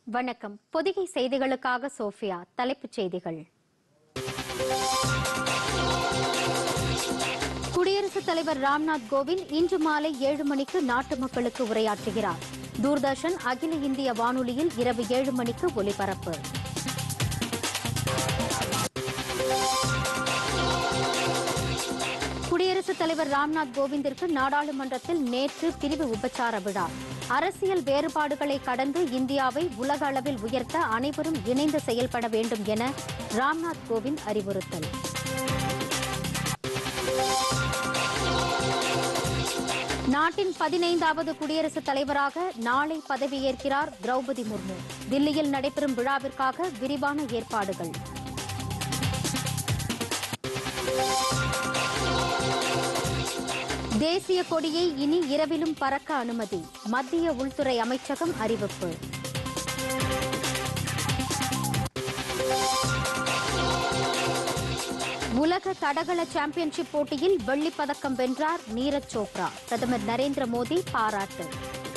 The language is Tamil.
வணக்கம் பொதிகை செய்திகளுக்காக சோஃபியா தலைப்புச் செய்திகள் குடியரசுத் தலைவர் ராம்நாத் கோவிந்த் இன்று மாலை ஏழு மணிக்கு நாட்டு மக்களுக்கு உரையாற்றுகிறார் தூர்தர்ஷன் அகில இந்திய வானொலியில் இரவு ஏழு மணிக்கு ஒலிபரப்பு குடியரசுத் தலைவர் ராம்நாத் கோவிந்திற்கு நாடாளுமன்றத்தில் நேற்று பிரிவு உபச்சார விழா அரசியல் வேறுபாடுகளை கடந்து இந்தியாவை உலக அளவில் உயர்த்த அனைவரும் இணைந்து செயல்பட வேண்டும் என ராம்நாத் கோவிந்த் அறிவுறுத்தல் நாட்டின் பதினைந்தாவது குடியரசுத் தலைவராக நாளை பதவியேற்கிறார் திரௌபதி முர்மு தில்லியில் நடைபெறும் விழாவிற்காக விரிவான ஏற்பாடுகள் தேசிய கொடியை இனி இரவிலும் பறக்க அனுமதி மத்திய உள்துறை அமைச்சகம் அறிவிப்பு உலக தடகள சாம்பியன்ஷிப் போட்டியில் வெள்ளிப் பதக்கம் வென்றார் நீரஜ் சோப்ரா பிரதமர் நரேந்திர மோடி பாராட்டு